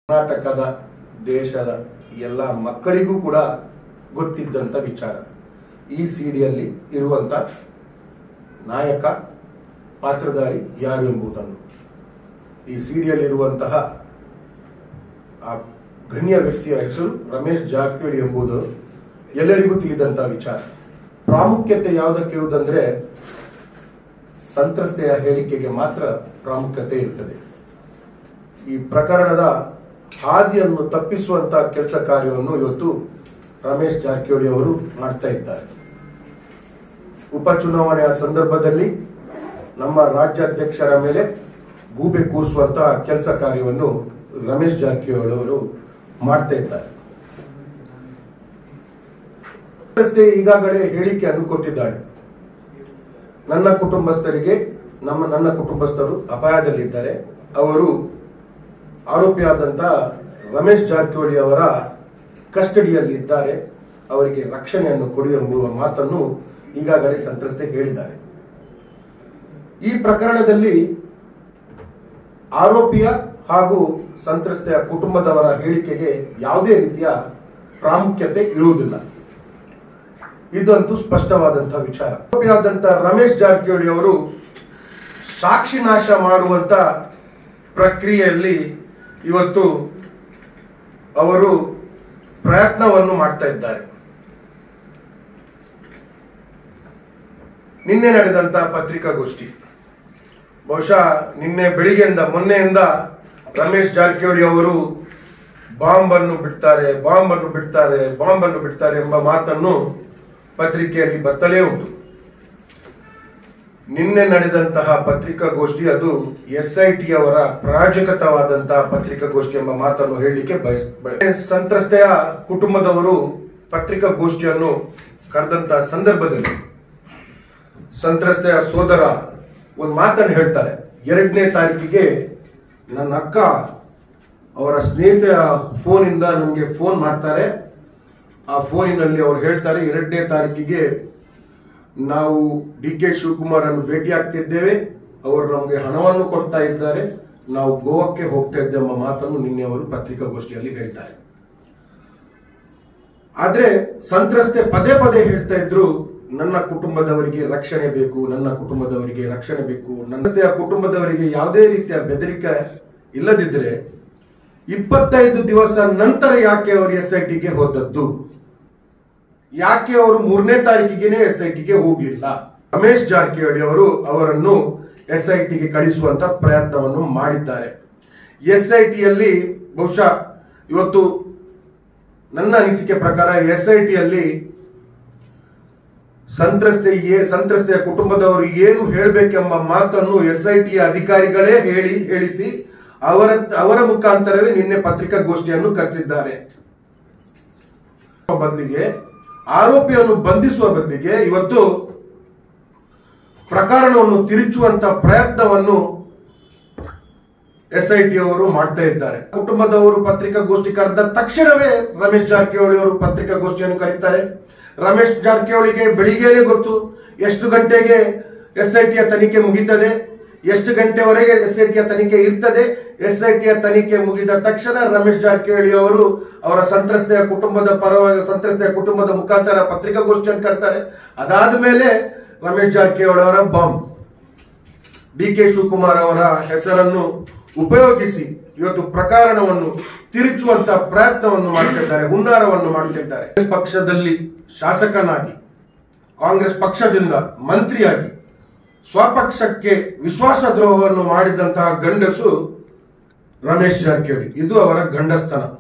ಕರ್ನಾಟಕದ ದೇಶದ ಎಲ್ಲ ಮಕ್ಕಳಿಗೂ ಕೂಡ ಗೊತ್ತಿದ್ದಂಥ ವಿಚಾರ ಈ ಸಿಡಿಯಲ್ಲಿ ಇರುವಂತ ನಾಯಕ ಪಾತ್ರಧಾರಿ ಯಾರು ಎಂಬುದನ್ನು ಈ ಸಿಡಿಯಲ್ಲಿರುವಂತಹ ಆ ಗಣ್ಯ ವ್ಯಕ್ತಿಯ ಹೆಸರು ರಮೇಶ್ ಜಾರಕಿಹೊಳಿ ಎಂಬುದು ಎಲ್ಲರಿಗೂ ತಿಳಿದಂತಹ ವಿಚಾರ ಪ್ರಾಮುಖ್ಯತೆ ಯಾವುದಕ್ಕೆ ಇರುವುದಂದ್ರೆ ಸಂತ್ರಸ್ತೆಯ ಹೇಳಿಕೆಗೆ ಮಾತ್ರ ಪ್ರಾಮುಖ್ಯತೆ ಇರುತ್ತದೆ ಈ ಪ್ರಕರಣದ ಹಾದಿಯನ್ನು ತಪ್ಪಿಸುವಂತಹ ಕೆಲಸ ಕಾರ್ಯವನ್ನು ಇವತ್ತು ರಮೇಶ್ ಜಾರಕಿಹೊಳಿ ಅವರು ಮಾಡ್ತಾ ಇದ್ದಾರೆ ಉಪಚುನಾವಣೆಯ ಸಂದರ್ಭದಲ್ಲಿ ನಮ್ಮ ರಾಜ್ಯಾಧ್ಯಕ್ಷರ ಮೇಲೆ ಗೂಬೆ ಕೂರಿಸುವಂತಹ ಕೆಲಸ ಕಾರ್ಯವನ್ನು ರಮೇಶ್ ಜಾರಕಿಹೊಳಿ ಅವರು ಮಾಡ್ತಾ ಇದ್ದಾರೆ ಸಂತ್ರಸ್ತೆ ಈಗಾಗಲೇ ಹೇಳಿಕೆಯನ್ನು ಕೊಟ್ಟಿದ್ದಾಳೆ ನನ್ನ ಕುಟುಂಬಸ್ಥರಿಗೆ ನಮ್ಮ ನನ್ನ ಕುಟುಂಬಸ್ಥರು ಅಪಾಯದಲ್ಲಿದ್ದಾರೆ ಅವರು ಆರೋಪಿಯಾದಂತ ರಮೇಶ್ ಜಾರಕಿಹೊಳಿ ಅವರ ಕಸ್ಟಡಿಯಲ್ಲಿದ್ದಾರೆ ಅವರಿಗೆ ರಕ್ಷಣೆಯನ್ನು ಕೊಡಿ ಎಂಬುವ ಮಾತನ್ನು ಈಗಾಗಲೇ ಸಂತ್ರಸ್ತೆ ಹೇಳಿದ್ದಾರೆ ಈ ಪ್ರಕರಣದಲ್ಲಿ ಆರೋಪಿಯ ಹಾಗೂ ಸಂತ್ರಸ್ತೆಯ ಕುಟುಂಬದವರ ಹೇಳಿಕೆಗೆ ಯಾವುದೇ ರೀತಿಯ ಪ್ರಾಮುಖ್ಯತೆ ಇರುವುದಿಲ್ಲ ಇದಂತೂ ಸ್ಪಷ್ಟವಾದಂತಹ ವಿಚಾರ ಆರೋಪಿಯಾದಂತ ರಮೇಶ್ ಜಾರಕಿಹೊಳಿ ಅವರು ಸಾಕ್ಷಿ ನಾಶ ಮಾಡುವಂತ ಪ್ರಕ್ರಿಯೆಯಲ್ಲಿ ಇವತ್ತು ಅವರು ಪ್ರಯತ್ನವನ್ನು ಮಾಡ್ತಾ ಇದ್ದಾರೆ ನಿನ್ನೆ ನಡೆದಂತ ಪತ್ರಿಕಾಗೋಷ್ಠಿ ಬಹುಶಃ ನಿನ್ನೆ ಬೆಳಿಗ್ಗೆಯಿಂದ ಮೊನ್ನೆಯಿಂದ ರಮೇಶ್ ಜಾರಕಿಹೊಳಿ ಅವರು ಬಾಂಬ್ ಅನ್ನು ಬಿಡ್ತಾರೆ ಬಾಂಬ್ ಅನ್ನು ಬಿಡ್ತಾರೆ ಬಾಂಬ್ ಅನ್ನು ಬಿಡ್ತಾರೆ ಎಂಬ ಮಾತನ್ನು ಪತ್ರಿಕೆಯಲ್ಲಿ ಬರ್ತಲೇ ಉಂಟು ನಿನ್ನೆ ನಡೆದಂತಹ ಪತ್ರಿಕಾಗೋಷ್ಠಿ ಅದು ಎಸ್ ಐ ಟಿ ಅವರ ಪ್ರಾಯೋಜಕತವಾದಂತಹ ಪತ್ರಿಕಾಗೋಷ್ಠಿ ಎಂಬ ಮಾತನ್ನು ಹೇಳಲಿಕ್ಕೆ ಬಯಸ್ ಬಯ- ಸಂತ್ರಸ್ತೆಯ ಕುಟುಂಬದವರು ಪತ್ರಿಕಾಗೋಷ್ಠಿಯನ್ನು ಕರೆದಂತಹ ಸಂದರ್ಭದಲ್ಲಿ ಸಂತ್ರಸ್ತೆಯ ಸೋದರ ಒಂದು ಮಾತನ್ನು ಹೇಳ್ತಾರೆ ಎರಡನೇ ತಾರೀಕಿಗೆ ನನ್ನ ಅಕ್ಕ ಅವರ ಸ್ನೇಹಿತೆಯ ಫೋನಿಂದ ನನಗೆ ಫೋನ್ ಮಾಡ್ತಾರೆ ಆ ಫೋನಿನಲ್ಲಿ ಅವ್ರು ಹೇಳ್ತಾರೆ ಎರಡನೇ ತಾರೀಕಿಗೆ ನಾವು ಡಿ ಕೆ ಶಿವಕುಮಾರ್ ಅನ್ನು ಭೇಟಿ ಆಗ್ತಿದ್ದೇವೆ ಅವರು ನಮಗೆ ಹಣವನ್ನು ಕೊಡ್ತಾ ಇದ್ದಾರೆ ನಾವು ಗೋವಾಕ್ಕೆ ಹೋಗ್ತಾ ಇದ್ದೇವೆ ಎಂಬ ಮಾತನ್ನು ನಿನ್ನೆ ಅವರು ಪತ್ರಿಕಾಗೋಷ್ಠಿಯಲ್ಲಿ ಹೇಳ್ತಾರೆ ಆದ್ರೆ ಸಂತ್ರಸ್ತೆ ಪದೇ ಪದೇ ಹೇಳ್ತಾ ಇದ್ರು ನನ್ನ ಕುಟುಂಬದವರಿಗೆ ರಕ್ಷಣೆ ಬೇಕು ನನ್ನ ಕುಟುಂಬದವರಿಗೆ ರಕ್ಷಣೆ ಬೇಕು ನನ್ನ ಕುಟುಂಬದವರಿಗೆ ಯಾವುದೇ ರೀತಿಯ ಬೆದರಿಕೆ ಇಲ್ಲದಿದ್ರೆ ಇಪ್ಪತ್ತೈದು ದಿವಸ ನಂತರ ಯಾಕೆ ಅವರು ಎಸ್ ಐ ಟಿಗೆ ಹೋದದ್ದು ಯಾಕೆ ಅವರು ಮೂರನೇ ತಾರೀಕಿಗೆನೆ ಎಸ್ ಐ ಟಿಗೆ ಹೋಗ್ಲಿಲ್ಲ ರಮೇಶ್ ಜಾರಕಿಹೊಳಿ ಅವರು ಅವರನ್ನು ಎಸ್ ಐ ಟಿಗೆ ಕಳಿಸುವಂತ ಪ್ರಯತ್ನವನ್ನು ಮಾಡಿದ್ದಾರೆ ಎಸ್ ಐ ಟಿಯಲ್ಲಿ ಬಹುಶಃ ಇವತ್ತು ನನ್ನ ಅನಿಸಿಕೆ ಪ್ರಕಾರ ಎಸ್ ಐ ಟಿಯಲ್ಲಿ ಸಂತ್ರಸ್ತೆ ಏ- ಸಂತ್ರಸ್ತೆಯ ಕುಟುಂಬದವರು ಏನು ಹೇಳಬೇಕೆಂಬ ಮಾತನ್ನು ಎಸ್ ಐ ಟಿಯ ಅಧಿಕಾರಿಗಳೇ ಹೇಳಿ ಹೇಳಿಸಿ ಅವರ ಅವರ ಮುಖಾಂತರವೇ ನಿನ್ನೆ ಪತ್ರಿಕಾಗೋಷ್ಠಿಯನ್ನು ಕರೆಸಿದ್ದಾರೆ ಬದಲಿಗೆ ಆರೋಪಿಯನ್ನು ಬಂಧಿಸುವ ಬದಲಿಗೆ ಇವತ್ತು ಪ್ರಕರಣವನ್ನು ತಿರುಚುವಂತ ಪ್ರಯತ್ನವನ್ನು ಎಸ್ ಐ ಟಿ ಅವರು ಮಾಡ್ತಾ ಇದ್ದಾರೆ ಕುಟುಂಬದವರು ಪತ್ರಿಕಾಗೋಷ್ಠಿ ಕರೆದ ತಕ್ಷಣವೇ ರಮೇಶ್ ಜಾರಕಿಹೊಳಿ ಅವರು ಪತ್ರಿಕಾಗೋಷ್ಠಿಯನ್ನು ಕರೀತಾರೆ ರಮೇಶ್ ಜಾರಕಿಹೊಳಿಗೆ ಬೆಳಿಗ್ಗೆನೆ ಗೊತ್ತು ಎಷ್ಟು ಗಂಟೆಗೆ ಎಸ್ ಐ ಟಿಯ ತನಿಖೆ ಮುಗೀತದೆ ಎಷ್ಟು ಗಂಟೆವರೆಗೆ ಎಸ್ ಐ ಟಿಯ ತನಿಖೆ ಇರ್ತದೆ ಎಸ್ ಐ ಟಿಯ ತನಿಖೆ ಮುಗಿದ ತಕ್ಷಣ ರಮೇಶ್ ಜಾರಕಿಹೊಳಿ ಅವರು ಅವರ ಸಂತ್ರಸ್ತೆಯ ಕುಟುಂಬದ ಪರವಾಗಿ ಸಂತ್ರಸ್ತೆಯ ಕುಟುಂಬದ ಮುಖಾಂತರ ಪತ್ರಿಕಾಗೋಷ್ಠಿಯನ್ನು ಕರ್ತಾರೆ ಅದಾದ ಮೇಲೆ ರಮೇಶ್ ಜಾರಕಿಹೊಳಿ ಅವರ ಬಾಂಬ್ ಡಿ ಕೆ ಶಿವಕುಮಾರ್ ಅವರ ಹೆಸರನ್ನು ಉಪಯೋಗಿಸಿ ಇವತ್ತು ಪ್ರಕರಣವನ್ನು ತಿರುಚುವಂತ ಪ್ರಯತ್ನವನ್ನು ಮಾಡುತ್ತಿದ್ದಾರೆ ಹುನ್ನಾರವನ್ನು ಮಾಡುತ್ತಿದ್ದಾರೆ ಕಾಂಗ್ರೆಸ್ ಪಕ್ಷದಲ್ಲಿ ಶಾಸಕನಾಗಿ ಕಾಂಗ್ರೆಸ್ ಪಕ್ಷದಿಂದ ಮಂತ್ರಿಯಾಗಿ ಸ್ವಪಕ್ಷಕ್ಕೆ ವಿಶ್ವಾಸದ್ರೋಹವನ್ನು ಮಾಡಿದಂತಹ ಗಂಡಸು ರಮೇಶ್ ಜಾರಕಿಹೊಳಿ ಇದು ಅವರ ಗಂಡಸ್ತನ